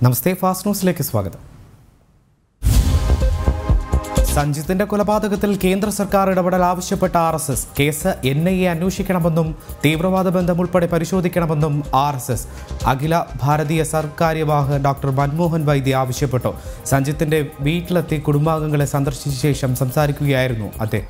നമസ്തേ fast ന്യൂസിലേക്ക് സ്വാഗതം സഞ്ജിത്തിന്റെ കൊലപാതകത്തിൽ കേന്ദ്ര സർക്കാർ ഇടപെടൽ ആവശ്യപ്പെട്ട R S S case N I A അന്വേഷിക്കണമെന്നും തീവ്രവാദ ബന്ധം ഉൾപ്പെടെ പരിശോധിക്കണമെന്നും ആർ എസ് എസ് അഖില ഭാരതീയ സർക്കാര്യവാഹ് ഡോക്ടർ മൻമോഹൻ വൈദ്യ ആവശ്യപ്പെട്ടു സഞ്ജിത്തിന്റെ വീട്ടിലെത്തി കുടുംബാംഗങ്ങളെ സന്ദർശിച്ച ശേഷം സംസാരിക്കുകയായിരുന്നു അദ്ദേഹം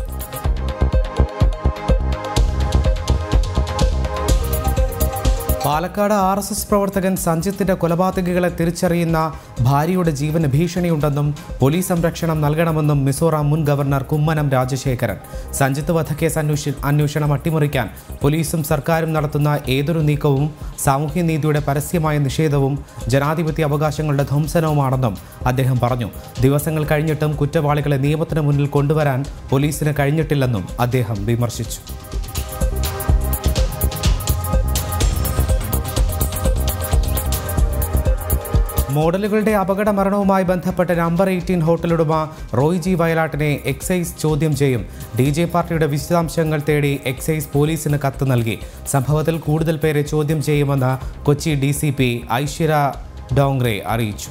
പാലക്കാട് ആർ എസ് എസ് പ്രവർത്തകൻ സഞ്ജിത്തിന്റെ കൊലപാതകികളെ തിരിച്ചറിയുന്ന ഭാര്യയുടെ ജീവന് ഭീഷണിയുണ്ടെന്നും പോലീസ് സംരക്ഷണം നൽകണമെന്നും മിസോറാം മുൻ ഗവർണർ കുമ്മനം രാജശേഖരൻ സഞ്ജിത്ത് വധക്കേസ് അന്വേഷി അന്വേഷണം അട്ടിമറിക്കാൻ പോലീസും സർക്കാരും നടത്തുന്ന ഏതൊരു നീക്കവും സാമൂഹ്യനീതിയുടെ പരസ്യമായ നിഷേധവും ജനാധിപത്യ അവകാശങ്ങളുടെ ധ്വംസനവുമാണെന്നും അദ്ദേഹം പറഞ്ഞു ദിവസങ്ങൾ കഴിഞ്ഞിട്ടും കുറ്റവാളികളെ നിയമത്തിന് മുന്നിൽ കൊണ്ടുവരാൻ പോലീസിന് കഴിഞ്ഞിട്ടില്ലെന്നും അദ്ദേഹം വിമർശിച്ചു മോഡലുകളുടെ അപകട മരണവുമായി ബന്ധപ്പെട്ട നമ്പർ എയ്റ്റീൻ ഹോട്ടലുടമ റോയ് ജി വയലാട്ടിനെ എക്സൈസ് ചോദ്യം ചെയ്യും ഡി ജെ പാർട്ടിയുടെ വിശദാംശങ്ങൾ തേടി എക്സൈസ് പോലീസിന് കത്ത് നൽകി സംഭവത്തിൽ കൂടുതൽ പേരെ ചോദ്യം ചെയ്യുമെന്ന് Kochi D C P Aishwarya Dongre അറിയിച്ചു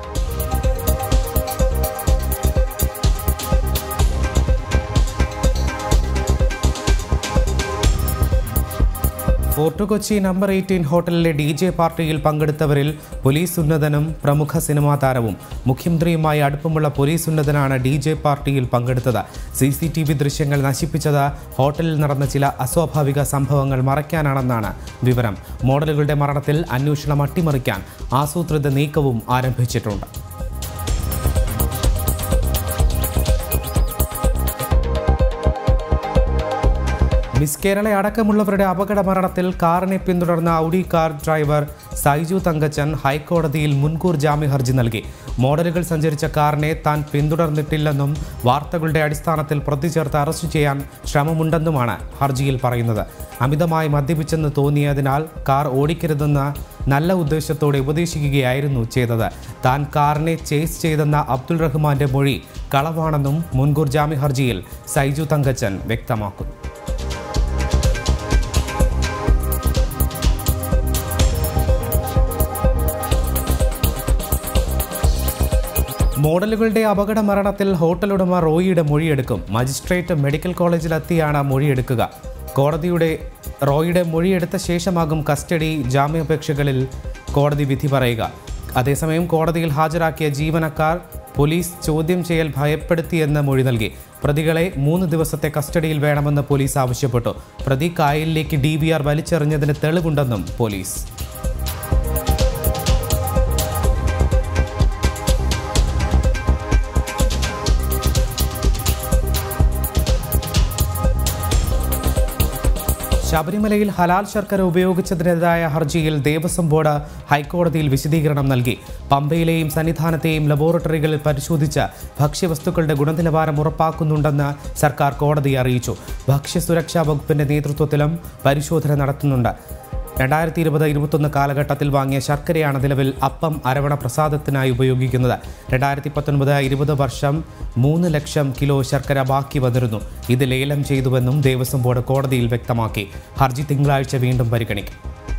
ഫോർട്ട് കൊച്ചി നമ്പർ എയ്റ്റീൻ ഹോട്ടലിലെ ഡി ജെ പാർട്ടിയിൽ പങ്കെടുത്തവരിൽ പോലീസ് ഉന്നതനും പ്രമുഖ സിനിമാ താരവും മുഖ്യമന്ത്രിയുമായി അടുപ്പമുള്ള പോലീസ് ഉന്നതനാണ് ഡി ജെ പാർട്ടിയിൽ പങ്കെടുത്തത് സി സി ടി വി ദൃശ്യങ്ങൾ നശിപ്പിച്ചത് ഹോട്ടലിൽ നടന്ന ചില അസ്വാഭാവിക സംഭവങ്ങൾ മറയ്ക്കാനാണെന്നാണ് വിവരം മോഡലുകളുടെ മരണത്തിൽ അന്വേഷണം അട്ടിമറിക്കാൻ ആസൂത്രിത നീക്കവും ആരംഭിച്ചിട്ടുണ്ട് മിസ് കേരള അടക്കമുള്ളവരുടെ അപകട മരണത്തിൽ കാറിനെ പിന്തുടർന്ന Audi car driver Saiju Thankachan ഹൈക്കോടതിയിൽ മുൻകൂർ ജാമ്യ ഹർജി നൽകി മോഡലുകൾ സഞ്ചരിച്ച കാറിനെ താൻ പിന്തുടർന്നിട്ടില്ലെന്നും വാർത്തകളുടെ അടിസ്ഥാനത്തിൽ പ്രതി ചേർത്ത് അറസ്റ്റ് ചെയ്യാൻ ശ്രമമുണ്ടെന്നുമാണ് ഹർജിയിൽ പറയുന്നത് അമിതമായി മദ്യപിച്ചെന്ന് തോന്നിയതിനാൽ കാർ ഓടിക്കരുതെന്ന നല്ല ഉദ്ദേശത്തോടെ ഉപദേശിക്കുകയായിരുന്നു ചെയ്തത് താൻ കാറിനെ ചേസ് ചെയ്തെന്ന അബ്ദുൾ റഹ്മാന്റെ മൊഴി കളവാണെന്നും മുൻകൂർ ജാമ്യ ഹർജിയിൽ സൈജു തങ്കച്ചൻ വ്യക്തമാക്കുന്നു മോഡലുകളുടെ അപകട മരണത്തിൽ ഹോട്ടൽ ഉടമ റോയിയുടെ മൊഴിയെടുക്കും മജിസ്ട്രേറ്റ് മെഡിക്കൽ കോളേജിലെത്തിയാണ് മൊഴിയെടുക്കുക കോടതിയുടെ റോയിയുടെ മൊഴിയെടുത്ത ശേഷമാകും കസ്റ്റഡി ജാമ്യാപേക്ഷകളിൽ കോടതി വിധി പറയുക അതേസമയം കോടതിയിൽ ഹാജരാക്കിയ ജീവനക്കാർ പോലീസ് ചോദ്യം ചെയ്യൽ ഭയപ്പെടുത്തിയെന്ന് മൊഴി നൽകി പ്രതികളെ മൂന്ന് ദിവസത്തെ കസ്റ്റഡിയിൽ വേണമെന്ന് പോലീസ് ആവശ്യപ്പെട്ടു പ്രതി കായലിലേക്ക് ഡി ബി ആർ വലിച്ചെറിഞ്ഞതിന് തെളിവുണ്ടെന്നും പോലീസ് ശബരിമലയിൽ ഹലാൽ ശർക്കര ഉപയോഗിച്ചതിനെതിരായ ഹർജിയിൽ ദേവസ്വം ബോർഡ് ഹൈക്കോടതിയിൽ വിശദീകരണം നൽകി പമ്പയിലെയും സന്നിധാനത്തെയും ലബോറട്ടറികളിൽ പരിശോധിച്ച് ഭക്ഷ്യവസ്തുക്കളുടെ ഗുണനിലവാരം ഉറപ്പാക്കുന്നുണ്ടെന്ന് സർക്കാർ കോടതിയെ അറിയിച്ചു ഭക്ഷ്യസുരക്ഷാ വകുപ്പിന്റെ നേതൃത്വത്തിലും പരിശോധന നടത്തുന്നുണ്ട് രണ്ടായിരത്തി ഇരുപത് ഇരുപത്തൊന്ന് കാലഘട്ടത്തിൽ വാങ്ങിയ ശർക്കരയാണ് നിലവിൽ അപ്പം അരവണ പ്രസാദത്തിനായി ഉപയോഗിക്കുന്നത് രണ്ടായിരത്തി പത്തൊൻപത് ഇരുപത് വർഷം മൂന്ന് ലക്ഷം കിലോ ശർക്കര ബാക്കി വന്നിരുന്നു ഇത് ലേലം ചെയ്തുവെന്നും ദേവസ്വം ബോർഡ് കോടതിയിൽ വ്യക്തമാക്കി ഹർജി തിങ്കളാഴ്ച വീണ്ടും പരിഗണിക്കും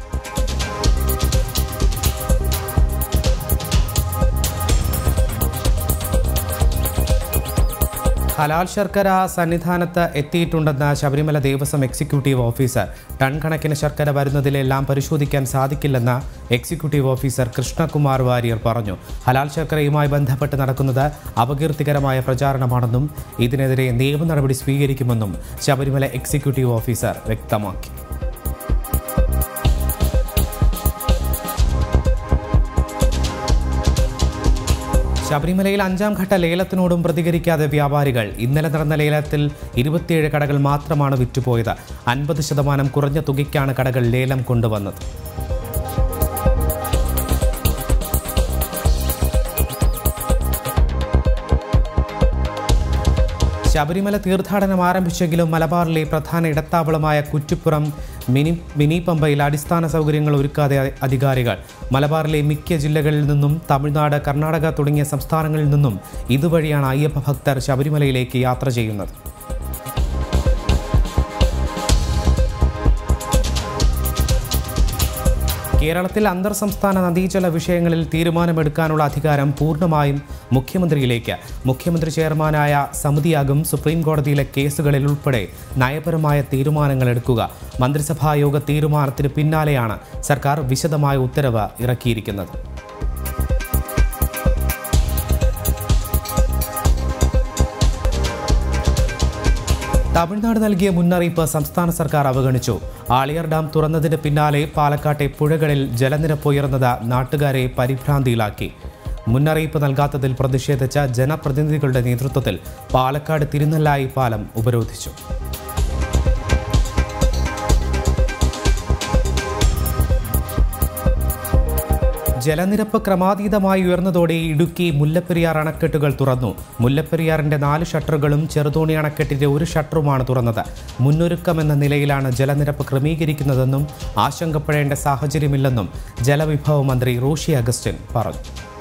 ഹലാൽ ശർക്കര സന്നിധാനത്ത് എത്തിയിട്ടുണ്ടെന്ന് Sabarimala Devaswom executive officer ton കണക്കിന് ശർക്കര വരുന്നതിലെല്ലാം പരിശോധിക്കാൻ സാധിക്കില്ലെന്ന് എക്സിക്യൂട്ടീവ് ഓഫീസർ കൃഷ്ണകുമാർ വാര്യർ പറഞ്ഞു ഹലാൽ ശർക്കരയുമായി ബന്ധപ്പെട്ട് നടക്കുന്നത് അപകീർത്തികരമായ പ്രചാരണമാണെന്നും ഇതിനെതിരെ നിയമ നടപടി സ്വീകരിക്കുമെന്നും ശബരിമല എക്സിക്യൂട്ടീവ് ഓഫീസർ വ്യക്തമാക്കി ശബരിമലയിൽ അഞ്ചാം ഘട്ട ലേലത്തിനോടും പ്രതികരിക്കാതെ വ്യാപാരികൾ ഇന്നലെ നടന്ന ലേലത്തിൽ ഇരുപത്തിയേഴ് കടകൾ മാത്രമാണ് വിറ്റുപോയത് അൻപത് ശതമാനം കുറഞ്ഞ തുകയ്ക്കാണ് കടകൾ ലേലം കൊണ്ടുവന്നത് ശബരിമല തീർത്ഥാടനം ആരംഭിച്ചെങ്കിലും മലബാറിലെ പ്രധാന ഇടത്താവളമായ കുറ്റിപ്പുറം മിനി മിനി പമ്പയിൽ അടിസ്ഥാന സൗകര്യങ്ങൾ ഒരുക്കാതെ അ- അധികാരികൾ മലബാറിലെ മിക്ക ജില്ലകളിൽ നിന്നും തമിഴ്നാട് കർണാടക തുടങ്ങിയ സംസ്ഥാനങ്ങളിൽ നിന്നും ഇതുവഴിയാണ് അയ്യപ്പ ഭക്തർ ശബരിമലയിലേക്ക് യാത്ര ചെയ്യുന്നത് കേരളത്തിൽ അന്തർ സംസ്ഥാന നദീജല വിഷയങ്ങളിൽ തീരുമാനമെടുക്കാനുള്ള അധികാരം പൂർണ്ണമായും മുഖ്യമന്ത്രിയിലേക്ക് മുഖ്യമന്ത്രി ചെയർമാനായ സമിതിയാകും സുപ്രീം കോടതിയിലെ കേസുകളിൽ ഉൾപ്പെടെ നയപരമായ തീരുമാനങ്ങൾ എടുക്കുക മന്ത്രിസഭാ യോഗ തീരുമാനത്തിന് പിന്നാലെയാണ് സർക്കാർ വിശദമായ ഉത്തരവ് ഇറക്കിയിരിക്കുന്നത് തമിഴ്നാട് നൽകിയ മുന്നറിയിപ്പ് സംസ്ഥാന സർക്കാർ അവഗണിച്ചു ആളിയാർ ഡാം തുറന്നതിന് പിന്നാലെ പാലക്കാട്ടെ പുഴകളിൽ ജലനിരപ്പ് ഉയർന്നത് നാട്ടുകാരെ പരിഭ്രാന്തിയിലാക്കി മുന്നറിയിപ്പ് നൽകാത്തതിൽ പ്രതിഷേധിച്ച ജനപ്രതിനിധികളുടെ നേതൃത്വത്തിൽ പാലക്കാട് തിരുനെല്ലായി പാലം ഉപരോധിച്ചു ജലനിരപ്പ് ക്രമാതീതമായി ഉയർന്നതോടെ ഇടുക്കി മുല്ലപ്പെരിയാർ അണക്കെട്ടുകൾ തുറന്നു മുല്ലപ്പെരിയാറിന്റെ നാല് ഷട്ടറുകളും ചെറുതോണി അണക്കെട്ടിന്റെ ഒരു ഷട്ടറുമാണ് തുറന്നത് മുന്നൊരുക്കമെന്ന നിലയിലാണ് ജലനിരപ്പ് ക്രമീകരിക്കുന്നതെന്നും ആശങ്കപ്പെടേണ്ട സാഹചര്യമില്ലെന്നും ജലവിഭവ മന്ത്രി റോഷി അഗസ്റ്റിൻ പറഞ്ഞു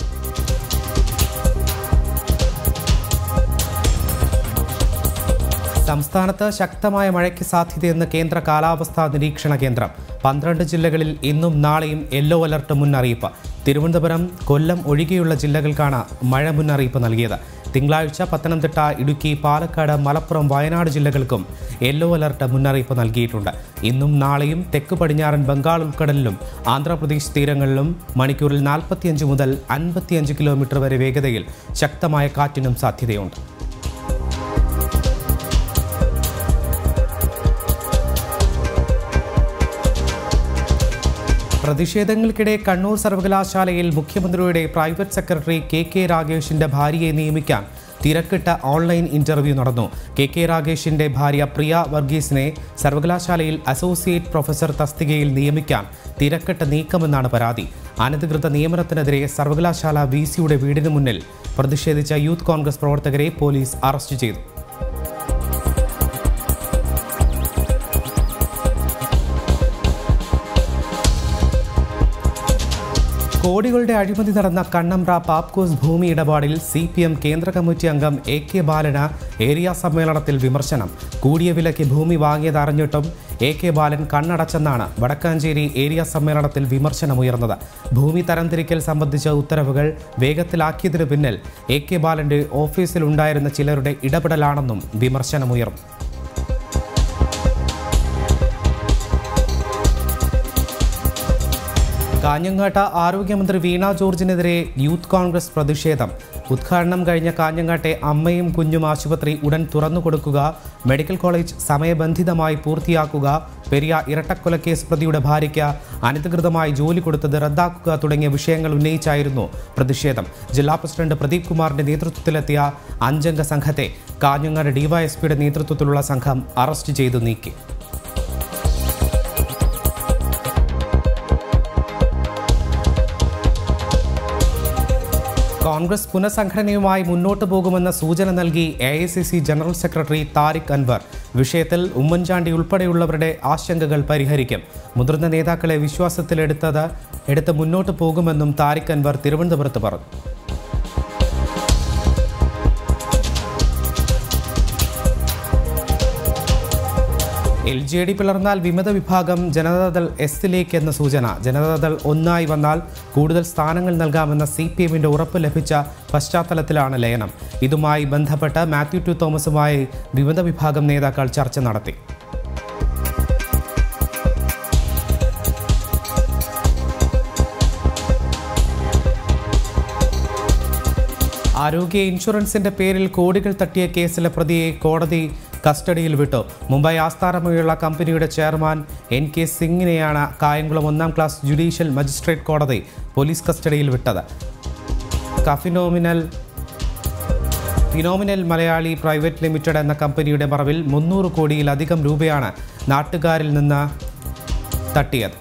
സംസ്ഥാനത്ത് ശക്തമായ മഴയ്ക്ക് സാധ്യതയെന്ന് കേന്ദ്ര കാലാവസ്ഥാ നിരീക്ഷണ കേന്ദ്രം പന്ത്രണ്ട് ജില്ലകളിൽ ഇന്നും നാളെയും യെല്ലോ അലർട്ട് മുന്നറിയിപ്പ് തിരുവനന്തപുരം കൊല്ലം ഒഴികെയുള്ള ജില്ലകൾക്കാണ് മഴ മുന്നറിയിപ്പ് നൽകിയത് തിങ്കളാഴ്ച പത്തനംതിട്ട ഇടുക്കി പാലക്കാട് മലപ്പുറം വയനാട് ജില്ലകൾക്കും യെല്ലോ അലർട്ട് മുന്നറിയിപ്പ് നൽകിയിട്ടുണ്ട് ഇന്നും നാളെയും തെക്ക് പടിഞ്ഞാറൻ ബംഗാൾ ഉൾക്കടലിലും ആന്ധ്രാപ്രദേശ് തീരങ്ങളിലും മണിക്കൂറിൽ നാൽപ്പത്തിയഞ്ച് മുതൽ അൻപത്തിയഞ്ച് കിലോമീറ്റർ വരെ വേഗതയിൽ ശക്തമായ കാറ്റിനും സാധ്യതയുണ്ട് പ്രതിഷേധങ്ങൾക്കിടെ കണ്ണൂർ സർവകലാശാലയിൽ മുഖ്യമന്ത്രിയുടെ പ്രൈവറ്റ് സെക്രട്ടറി കെ കെ രാഗേഷിന്റെ ഭാര്യയെ നിയമിക്കാൻ തിരക്കിട്ട ഓൺലൈൻ ഇന്റർവ്യൂ നടന്നു കെ കെ രാഗേഷിന്റെ ഭാര്യ പ്രിയ വർഗീസിനെ സർവകലാശാലയിൽ അസോസിയേറ്റ് പ്രൊഫസർ തസ്തികയിൽ നിയമിക്കാൻ തിരക്കിട്ട നീക്കമെന്നാണ് പരാതി അനധികൃത നിയമനത്തിനെതിരെ സർവകലാശാല വി സിയുടെ വീടിന് മുന്നിൽ പ്രതിഷേധിച്ച യൂത്ത് കോൺഗ്രസ് പ്രവർത്തകരെ പോലീസ് അറസ്റ്റ് ചെയ്തു കോടികളുടെ അഴിമതി നടന്ന കണ്ണമ്പ്ര പാപ്കോസ് ഭൂമി ഇടപാടിൽ സി പി എം കേന്ദ്ര കമ്മിറ്റി അംഗം എ കെ ബാലന് ഏരിയ സമ്മേളനത്തിൽ വിമർശനം കൂടിയ വിലയ്ക്ക് ഭൂമി വാങ്ങിയതറിഞ്ഞിട്ടും എ കെ ബാലൻ കണ്ണടച്ചെന്നാണ് വടക്കാഞ്ചേരി ഏരിയ സമ്മേളനത്തിൽ വിമർശനമുയർന്നത് ഭൂമി തരംതിരിക്കൽ സംബന്ധിച്ച ഉത്തരവുകൾ വേഗത്തിലാക്കിയതിനു പിന്നിൽ എ കെ ബാലന്റെ ഓഫീസിലുണ്ടായിരുന്ന ചിലരുടെ ഇടപെടലാണെന്നും വിമർശനമുയർന്നു കാഞ്ഞങ്ങാട്ട് ആരോഗ്യമന്ത്രി വീണ ജോർജിനെതിരെ യൂത്ത് കോൺഗ്രസ് പ്രതിഷേധം ഉദ്ഘാടനം കഴിഞ്ഞ കാഞ്ഞങ്ങാട്ടെ അമ്മയും കുഞ്ഞും ആശുപത്രി ഉടൻ തുറന്നു കൊടുക്കുക മെഡിക്കൽ കോളേജ് സമയബന്ധിതമായി പൂർത്തിയാക്കുക പെരിയ ഇരട്ടക്കൊലക്കേസ് പ്രതിയുടെ ഭാര്യയ്ക്ക് അനധികൃതമായി ജോലി കൊടുത്തത് റദ്ദാക്കുക തുടങ്ങിയ വിഷയങ്ങൾ ഉന്നയിച്ചായിരുന്നു പ്രതിഷേധം ജില്ലാ പ്രസിഡന്റ് പ്രദീപ് കുമാറിന്റെ നേതൃത്വത്തിലെത്തിയ അഞ്ചംഗ സംഘത്തെ കാഞ്ഞങ്ങാട് ഡിവൈഎസ്പിയുടെ നേതൃത്വത്തിലുള്ള സംഘം അറസ്റ്റ് ചെയ്തു നീക്കി കോൺഗ്രസ് പുനഃസംഘടനയുമായി മുന്നോട്ടു പോകുമെന്ന സൂചന നൽകി A I C C general secretary Tariq Anwar വിഷയത്തിൽ ഉമ്മൻചാണ്ടി ഉൾപ്പെടെയുള്ളവരുടെ ആശങ്കകൾ പരിഹരിക്കും മുതിർന്ന നേതാക്കളെ വിശ്വാസത്തിലെടുത്തത് എടുത്ത് മുന്നോട്ടു പോകുമെന്നും താരിഖ് അൻവർ തിരുവനന്തപുരത്ത് പറഞ്ഞു എൽ ജെ ഡി പിളർന്നാൽ വിമത വിഭാഗം ജനതാദൾ എസിലേക്ക് എന്ന സൂചന ജനതാദൾ ഒന്നായി വന്നാൽ കൂടുതൽ സ്ഥാനങ്ങൾ നൽകാമെന്ന സി പി എമ്മിന്റെ ഉറപ്പ് ലഭിച്ച പശ്ചാത്തലത്തിലാണ് ലയനം ഇതുമായി ബന്ധപ്പെട്ട് മാത്യു ടി തോമസുമായി വിമത വിഭാഗം നേതാക്കൾ ചർച്ച നടത്തി ആരോഗ്യ ഇൻഷുറൻസിന്റെ പേരിൽ കോടികൾ തട്ടിയ കേസിലെ പ്രതിയെ കോടതി കസ്റ്റഡിയിൽ വിട്ടു മുംബൈ ആസ്ഥാനമായുള്ള കമ്പനിയുടെ ചെയർമാൻ എൻ കെ സിംഗിനെയാണ് കായംകുളം ഒന്നാം ക്ലാസ് ജുഡീഷ്യൽ മജിസ്ട്രേറ്റ് കോടതി പോലീസ് കസ്റ്റഡിയിൽ വിട്ടത് കഫിനോമിനൽ ഫിനോമിനൽ മലയാളി പ്രൈവറ്റ് ലിമിറ്റഡ് എന്ന കമ്പനിയുടെ മറവിൽ മുന്നൂറ് കോടിയിലധികം രൂപയാണ് നാട്ടുകാരിൽ നിന്ന് തട്ടിയത്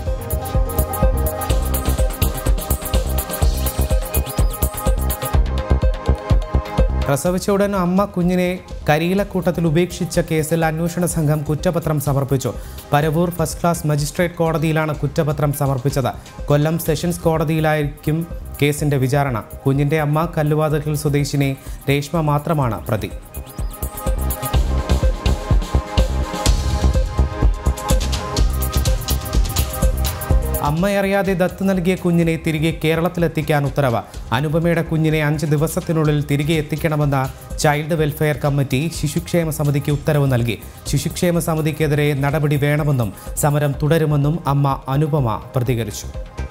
പ്രസവിച്ച ഉടൻ അമ്മ കുഞ്ഞിനെ കരിയിലക്കൂട്ടത്തിൽ ഉപേക്ഷിച്ച കേസിൽ അന്വേഷണ സംഘം കുറ്റപത്രം സമർപ്പിച്ചു പരവൂർ ഫസ്റ്റ് ക്ലാസ് മജിസ്ട്രേറ്റ് കോടതിയിലാണ് കുറ്റപത്രം സമർപ്പിച്ചത് കൊല്ലം സെഷൻസ് കോടതിയിലായിരിക്കും കേസിന്റെ വിചാരണ കുഞ്ഞിന്റെ അമ്മ കല്ലുവാതകൽ സ്വദേശിനി രേഷ്മ മാത്രമാണ് പ്രതി അമ്മയറിയാതെ ദത്ത് നൽകിയ കുഞ്ഞിനെ തിരികെ കേരളത്തിലെത്തിക്കാൻ ഉത്തരവ് അനുപമയുടെ കുഞ്ഞിനെ അഞ്ച് ദിവസത്തിനുള്ളിൽ തിരികെ എത്തിക്കണമെന്ന ചൈൽഡ് വെൽഫെയർ കമ്മിറ്റി ശിശുക്ഷേമ സമിതിക്ക് ഉത്തരവ് നൽകി ശിശുക്ഷേമ സമിതിക്കെതിരെ നടപടി വേണമെന്നും സമരം തുടരുമെന്നും അമ്മ അനുപമ പ്രതികരിച്ചു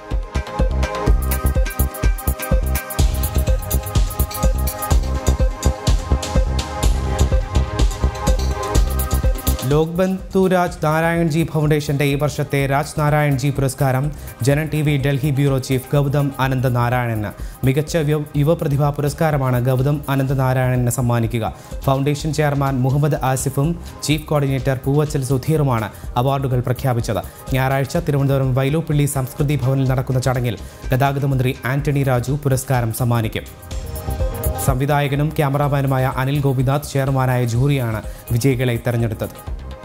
ലോക് ബന്ധു രാജ് നാരായൺ ജി ഫൗണ്ടേഷന്റെ ഈ വർഷത്തെ രാജ് നാരായൺ ജി പുരസ്കാരം ജനൻ T V Delhi bureau chief Gautam Anantha നാരായണന് മികച്ച യുവ- യുവപ്രതിഭാ പുരസ്കാരമാണ് ഗൗതം അനന്ത നാരായണന് സമ്മാനിക്കുക ഫൗണ്ടേഷൻ ചെയർമാൻ മുഹമ്മദ് ആസിഫും ചീഫ് കോർഡിനേറ്റർ പൂവച്ചൽ സുധീറുമാണ് അവാർഡുകൾ പ്രഖ്യാപിച്ചത് ഞായറാഴ്ച തിരുവനന്തപുരം വൈലോപ്പിള്ളി സംസ്കൃതി ഭവനിൽ നടക്കുന്ന ചടങ്ങിൽ ഗതാഗത മന്ത്രി ആന്റണി രാജു പുരസ്കാരം സമ്മാനിക്കും സംവിധായകനും ക്യാമറാമാനുമായ അനിൽ ഗോപിനാഥ് ചെയർമാനായ ജൂറിയാണ് വിജയികളെ തെരഞ്ഞെടുത്തത്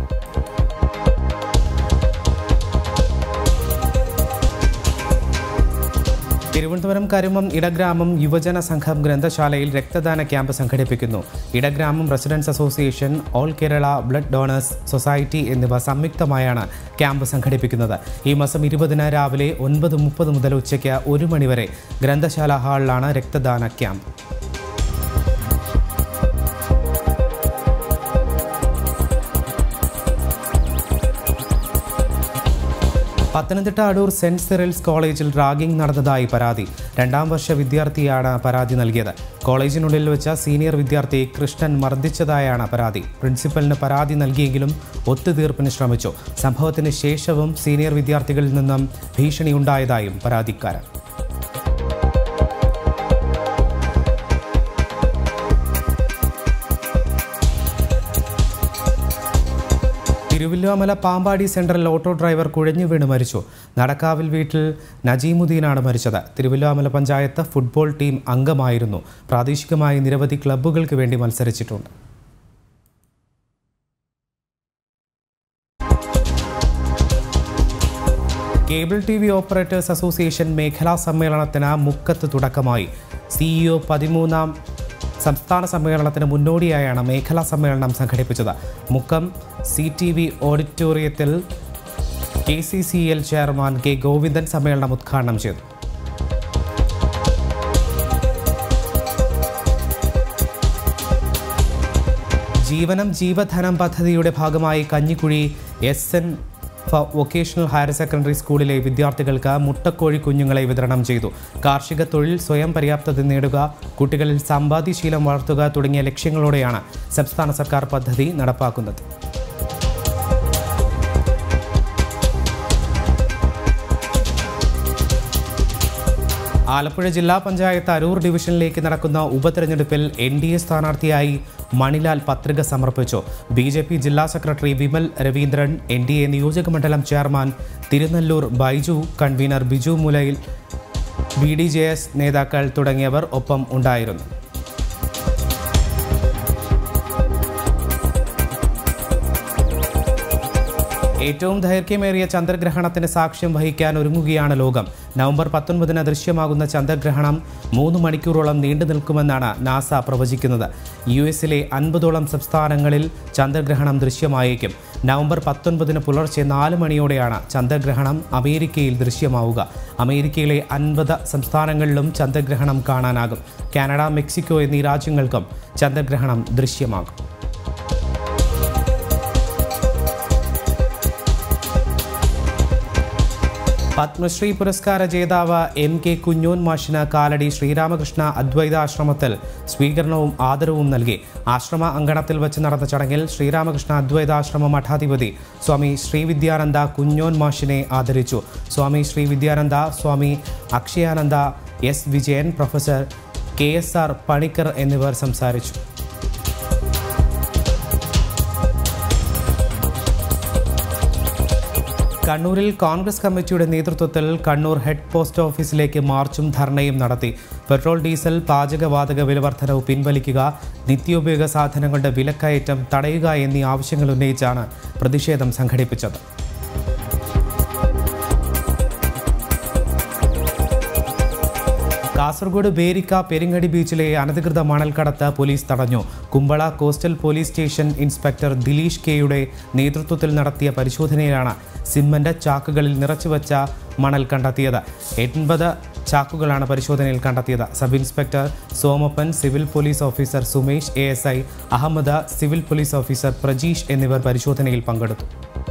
തിരുവനന്തപുരം കരുമം ഇടഗ്രാമം യുവജന സംഘം ഗ്രന്ഥശാലയിൽ രക്തദാന ക്യാമ്പ് സംഘടിപ്പിക്കുന്നു Idagramam residents association all Kerala blood donors society എന്നിവ സംയുക്തമായാണ് ക്യാമ്പ് സംഘടിപ്പിക്കുന്നത് ഈ മാസം ഇരുപതിന് രാവിലെ ഒൻപത് മുപ്പത് മുതൽ ഉച്ചയ്ക്ക് ഒരു മണിവരെ ഗ്രന്ഥശാല ഹാളിലാണ് രക്തദാന ക്യാമ്പ് പത്തനംതിട്ട അടൂർ സെന്റ് സിറിൽസ് കോളേജിൽ റാഗിംഗ് നടന്നതായി പരാതി രണ്ടാം വർഷ വിദ്യാർത്ഥിയാണ് പരാതി നൽകിയത് കോളേജിനുള്ളിൽ വെച്ച സീനിയർ വിദ്യാർത്ഥി കൃഷ്ണൻ മർദ്ദിച്ചതായാണ് പരാതി പ്രിൻസിപ്പലിന് പരാതി നൽകിയെങ്കിലും ഒത്തുതീർപ്പിന് ശ്രമിച്ചു സംഭവത്തിന് ശേഷവും സീനിയർ വിദ്യാർത്ഥികളിൽ നിന്നും ഭീഷണിയുണ്ടായതായും പരാതിക്കാരൻ തിരുവല്ലോമല പാമ്പാടി സെൻട്രൽ ഓട്ടോ ഡ്രൈവർ കുഴഞ്ഞു വീണ് മരിച്ചു നടക്കാവിൽ വീട്ടിൽ നജീമുദ്ദീനാണ് മരിച്ചത് തിരുവല്ലോമല പഞ്ചായത്ത് ഫുട്ബോൾ ടീം അംഗമായിരുന്നു പ്രാദേശികമായി നിരവധി ക്ലബ്ബുകൾക്ക് വേണ്ടി മത്സരിച്ചിട്ടുണ്ട് cable T V operators association മേഖലാ സമ്മേളനത്തിന് മുക്കത്ത് തുടക്കമായി സിഇഒ പതിമൂന്നാം സംസ്ഥാന സമ്മേളനത്തിന് മുന്നോടിയായാണ് മേഖലാ സമ്മേളനം സംഘടിപ്പിച്ചത് മുക്കം സി ടി വി ഓഡിറ്റോറിയത്തിൽ K C C L chairman K Govindan സമ്മേളനം ഉദ്ഘാടനം ചെയ്തു ജീവനം ജീവധനം പദ്ധതിയുടെ ഭാഗമായി Kanjikuzhi S N vocational higher secondary സ്കൂളിലെ വിദ്യാർത്ഥികൾക്ക് മുട്ടക്കോഴി കുഞ്ഞുങ്ങളെ വിതരണം ചെയ്തു കാർഷിക തൊഴിൽ സ്വയം പര്യാപ്തത നേടുക കുട്ടികളിൽ സമ്പാദ്യശീലം വളർത്തുക തുടങ്ങിയ ലക്ഷ്യങ്ങളോടെയാണ് സംസ്ഥാന സർക്കാർ പദ്ധതി നടപ്പാക്കുന്നത് ആലപ്പുഴ ജില്ലാ പഞ്ചായത്ത് അരൂർ ഡിവിഷനിലേക്ക് നടക്കുന്ന ഉപതെരഞ്ഞെടുപ്പിൽ എൻ ഡി എ സ്ഥാനാർത്ഥിയായി മണിലാൽ പത്രിക സമർപ്പിച്ചു ബി ജെ പി ജില്ലാ secretary Vimal Raveendran N D A നിയോജകമണ്ഡലം ചെയർമാൻ തിരുനെല്ലൂർ ബൈജു കൺവീനർ ബിജു മുലയിൽ ബി ഡി ജെ എസ് നേതാക്കൾ തുടങ്ങിയവർ ഒപ്പം ഉണ്ടായിരുന്നു ഏറ്റവും ദൈർഘ്യമേറിയ ചന്ദ്രഗ്രഹണത്തിന് സാക്ഷ്യം വഹിക്കാൻ ഒരുങ്ങുകയാണ് ലോകം നവംബർ പത്തൊൻപതിന് ദൃശ്യമാകുന്ന ചന്ദ്രഗ്രഹണം മൂന്ന് മണിക്കൂറോളം നീണ്ടു നിൽക്കുമെന്നാണ് നാസ പ്രവചിക്കുന്നത് യു എസിലെ അൻപതോളം സംസ്ഥാനങ്ങളിൽ ചന്ദ്രഗ്രഹണം ദൃശ്യമായേക്കും നവംബർ പത്തൊൻപതിന് പുലർച്ചെ നാല് മണിയോടെയാണ് ചന്ദ്രഗ്രഹണം അമേരിക്കയിൽ ദൃശ്യമാവുക അമേരിക്കയിലെ അൻപത് സംസ്ഥാനങ്ങളിലും ചന്ദ്രഗ്രഹണം കാണാനാകും കാനഡ മെക്സിക്കോ എന്നീ രാജ്യങ്ങൾക്കും ചന്ദ്രഗ്രഹണം ദൃശ്യമാകും പത്മശ്രീ പുരസ്കാര ജേതാവ് എം കെ കുഞ്ഞോൻ മാഷിന് കാലടി ശ്രീരാമകൃഷ്ണ അദ്വൈതാശ്രമത്തിൽ സ്വീകരണവും ആദരവും നൽകി ആശ്രമ അങ്കണത്തിൽ വെച്ച് നടന്ന ചടങ്ങിൽ ശ്രീരാമകൃഷ്ണ അദ്വൈതാശ്രമ മഠാധിപതി സ്വാമി ശ്രീവിദ്യാനന്ദ കുഞ്ഞോൻ മാഷിനെ ആദരിച്ചു Swami Srividyananda Swami Akshayananda S Vijayan professor K S R Panicker എന്നിവർ സംസാരിച്ചു കണ്ണൂരിൽ കോൺഗ്രസ് കമ്മിറ്റിയുടെ നേതൃത്വത്തിൽ കണ്ണൂർ ഹെഡ് പോസ്റ്റ് ഓഫീസിലേക്ക് മാർച്ചും ധർണയും നടത്തി പെട്രോൾ ഡീസൽ പാചകവാതക വിലവർദ്ധനവ് പിൻവലിക്കുക നിത്യോപയോഗ സാധനങ്ങളുടെ വിലക്കയറ്റം തടയുക എന്നീ ആവശ്യങ്ങൾ ഉന്നയിച്ചാണ് പ്രതിഷേധം സംഘടിപ്പിച്ചത് കാസർഗോഡ് ബേരിക്ക പെരിങ്ങടി ബീച്ചിലെ അനധികൃത മണൽക്കടത്ത് പോലീസ് തടഞ്ഞു Kumbala coastal police station inspector Dileesh കെയുടെ നേതൃത്വത്തിൽ നടത്തിയ പരിശോധനയിലാണ് സിമന്റ് ചാക്കുകളിൽ നിറച്ചുവച്ച മണൽ കണ്ടെത്തിയത് എൺപത് ചാക്കുകളാണ് പരിശോധനയിൽ കണ്ടെത്തിയത് sub inspector Somappan civil police officer Sumesh A S I Ahammed civil police officer Prajeesh എന്നിവർ പരിശോധനയിൽ പങ്കെടുത്തു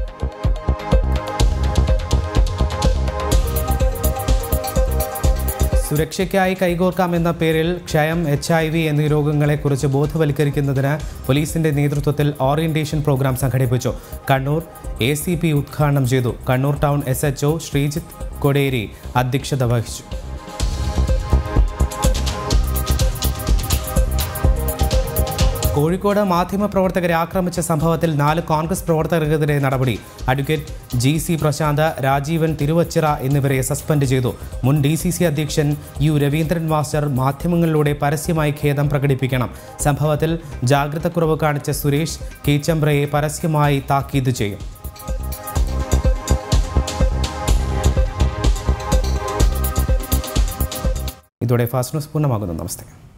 സുരക്ഷയ്ക്കായി കൈകോർക്കാം എന്ന പേരിൽ ക്ഷയം എച്ച് ഐ വി എന്നീ രോഗങ്ങളെക്കുറിച്ച് ബോധവൽക്കരിക്കുന്നതിന് പോലീസിന്റെ നേതൃത്വത്തിൽ ഓറിയന്റേഷൻ പ്രോഗ്രാം സംഘടിപ്പിച്ചു കണ്ണൂർ എ സി പി ഉദ്ഘാടനം ചെയ്തു Kannur town S H O Sreejith Koderi അധ്യക്ഷത വഹിച്ചു കോഴിക്കോട് മാധ്യമപ്രവർത്തകരെ ആക്രമിച്ച സംഭവത്തിൽ നാല് കോൺഗ്രസ് പ്രവർത്തകർക്കെതിരെ നടപടി advocate G C Prashanth Rajeevan Thiruvachira എന്നിവരെ സസ്പെൻഡ് ചെയ്തു മുൻ ഡി സി സി അധ്യക്ഷൻ യു രവീന്ദ്രൻ മാസ്റ്റർ മാധ്യമങ്ങളിലൂടെ പരസ്യമായി ഖേദം പ്രകടിപ്പിക്കണം സംഭവത്തിൽ ജാഗ്രതക്കുറവ് കാണിച്ച സുരേഷ് കീച്ചമ്പ്രയെ പരസ്യമായി താക്കീത് ചെയ്യും ഇതോടെ ഫാസ്റ്റ് ന്യൂസ് പൂർണ്ണമാകുന്നു നമസ്തേ